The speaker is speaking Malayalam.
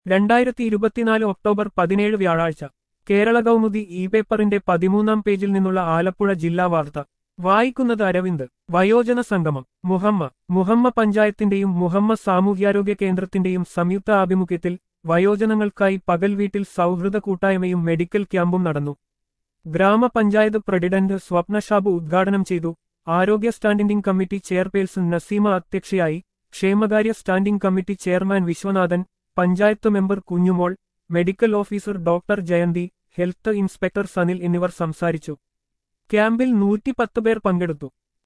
രണ്ടായിരത്തി ഇരുപത്തിനാല് ഒക്ടോബർ പതിനേഴ് വ്യാഴാഴ്ച കേരള കൗമുദി ഇ പേപ്പറിന്റെ പതിമൂന്നാം പേജിൽ നിന്നുള്ള ആലപ്പുഴ ജില്ലാ വാർത്ത വായിക്കുന്നത് അരവിന്ദ് വയോജന സംഗമം മുഹമ്മ മുഹമ്മ പഞ്ചായത്തിന്റെയും മുഹമ്മ സാമൂഹ്യാരോഗ്യ കേന്ദ്രത്തിന്റെയും സംയുക്ത ആഭിമുഖ്യത്തിൽ വയോജനങ്ങൾക്കായി പകൽ വീട്ടിൽ സൗഹൃദ കൂട്ടായ്മയും മെഡിക്കൽ ക്യാമ്പും നടന്നു ഗ്രാമപഞ്ചായത്ത് പ്രസിഡന്റ് സ്വപ്ന ഷാബു ഉദ്ഘാടനം ചെയ്തു ആരോഗ്യ സ്റ്റാൻഡിംഗ് കമ്മിറ്റി ചെയർപേഴ്സൺ നസീമ അധ്യക്ഷയായി ക്ഷേമകാര്യ standing committee chairman Viswanathan panchayat member Kunjumol medical officer doctor Jayanthi health inspector Sanil എന്നിവർ സംസാരിച്ചു ക്യാമ്പിൽ നൂറ്റിപ്പത്ത് പേർ പങ്കെടുത്തു